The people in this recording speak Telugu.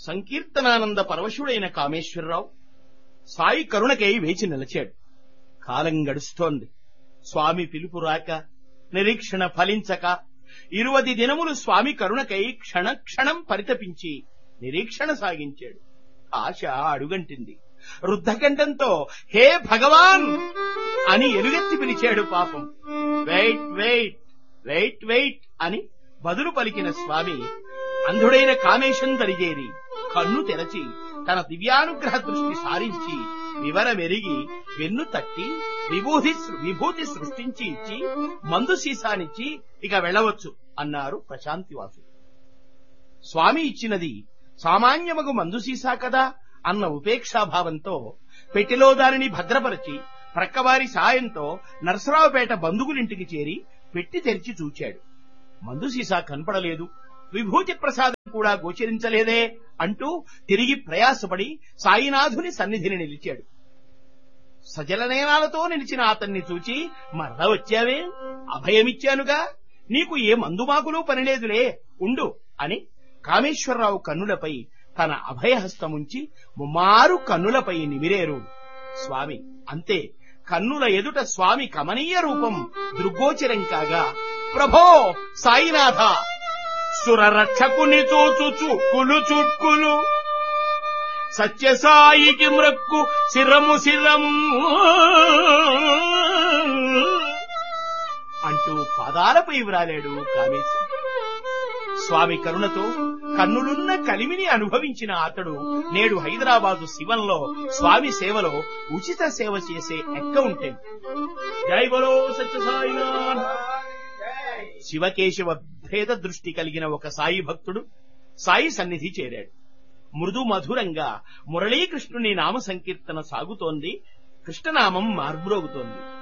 సంకీర్తనానంద పరవశుడైన కామేశ్వరరావు సాయి కరుణకై వేచి నిలిచాడు కాలం గడుస్తోంది స్వామి పిలుపు రాక నిరీక్షణ ఫలించక ఇరువది దినములు స్వామి కరుణకై క్షణ క్షణం పరితపించి నిరీక్షణ సాగించాడు ఆశ అడుగంటింది రుద్ధకంఠంతో హే భగవాన్ అని ఎలుగెత్తి పిలిచాడు పాపం వెయిట్ వెయిట్ వెయిట్ వెయిట్ అని బదులు పలికిన స్వామి అంధుడైన కామేశం దరిజేరి కన్ను తెరచి తన దివ్యానుగ్రహ దృష్టి సారించి వివరమెరిగి వెన్ను తట్టి విభూతి విభూతి సృష్టించి ఇచ్చి మందు సీసానిచ్చి ఇక వెళ్ళవచ్చు అన్నారు ప్రశాంతివాసుడు స్వామి ఇచ్చినది సామాన్యమగు మందు సీసా కదా అన్న ఉపేక్షాభావంతో పెట్టెలో దానిని భద్రపరచి ప్రక్కవారి సాయంతో నరసరావుపేట బంధువులింటికి చేరి పెట్టి తెరిచి చూచాడు మందు సీసా కనపడలేదు విభూతి ప్రసాదం కూడా గోచరించలేదే అంటూ తిరిగి ప్రయాసపడి సాయినాథుని సన్నిధిని నిలిచాడు సజలనయనాలతో నిలిచిన అతన్ని చూచి మరల వచ్చావే అభయమిచ్చానుగా నీకు ఏ మందుమాకులు పనిలేదులే ఉండు అని కామేశ్వరరావు కన్నులపై తన అభయహస్తముంచి ముమ్మారు కన్నులపై నిమిరేరు స్వామి అంతే కన్నుల ఎదుట స్వామి కమనీయ రూపం దృగ్గోచరం కాగా ప్రభో సాయినాథ సురరక్షకుని చూచుచు కులు చుట్కులు సత్యసాయికి మ్రక్కు శిరము శిరము అంటూ పాదాలపై వ్రాలాడు కామేశ్వరం స్వామి కరుణతో కన్నులున్న కలిమిని అనుభవించిన అతడు నేడు హైదరాబాదు శివంలో స్వామి సేవలో ఉచిత సేవ చేసే అకౌంటెంట్ జై బలో సత్యసాయినాథ్ శివకేశవ భేద దృష్టి కలిగిన ఒక సాయి భక్తుడు సాయి సన్నిధి చేరాడు మృదు మధురంగా మురళీకృష్ణుని నామ సంకీర్తన సాగుతోంది కృష్ణనామం మార్బ్రోగుతోంది